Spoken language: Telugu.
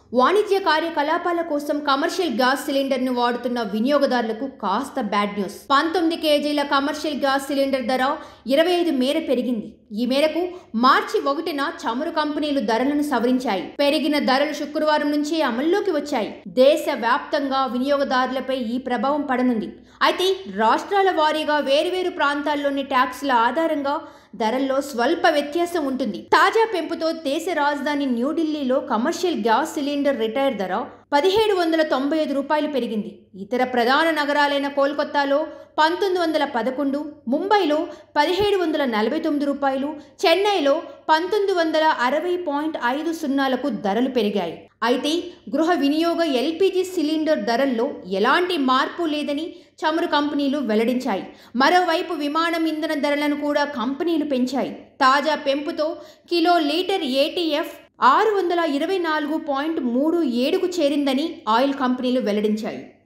వాణిజ్య కార్యకలాపాల కోసం కమర్షియల్ గ్యాస్ సిలిండర్ను వాడుతున్న వినియోగదారులకు కాస్త బ్యాడ్ న్యూస్ పంతొమ్మిది కేజీల కమర్షియల్ గ్యాస్ సిలిండర్ ధర ఇరవై ఐదు మేర పెరిగింది ఈ మేరకు మార్చి ఒకటిన చమురు కంపెనీలు ధరలను సవరించాయి పెరిగిన ధరలు శుక్రవారం నుంచి అమల్లోకి వచ్చాయి దేశ వ్యాప్తంగా వినియోగదారులపై ఈ ప్రభావం పడనుంది అయితే రాష్ట్రాల వారీగా వేరువేరు ప్రాంతాల్లోని ట్యాక్సుల ఆధారంగా ధరల్లో స్వల్ప వ్యత్యాసం ఉంటుంది తాజా పెంపుతో దేశ రాజధాని న్యూఢిల్లీలో కమర్షియల్ గ్యాస్ సిలిండర్ రిటైర్ ధర పదిహేడు వందల తొంభై ఐదు రూపాయలు పెరిగింది ఇతర ప్రధాన నగరాలైన కోల్కతాలో పంతొమ్మిది వందల పదకొండు ముంబైలో పదిహేడు వందల నలభై తొమ్మిది రూపాయలు చెన్నైలో పంతొమ్మిది వందల అరవై పాయింట్ ఐదు సున్నాలకు ధరలు పెరిగాయి అయితే గృహ వినియోగ ఎల్పిజి సిలిండర్ ధరల్లో ఎలాంటి మార్పు లేదని చమురు కంపెనీలు వెల్లడించాయి మరోవైపు విమానం ఇంధన ధరలను కూడా కంపెనీలు పెంచాయి తాజా పెంపుతో కిలో లీటర్ ఏటీఎఫ్ ఆరు వందల ఇరవై నాలుగు పాయింట్ మూడు ఏడుకు చేరిందని ఆయిల్ కంపెనీలు వెల్లడించాయి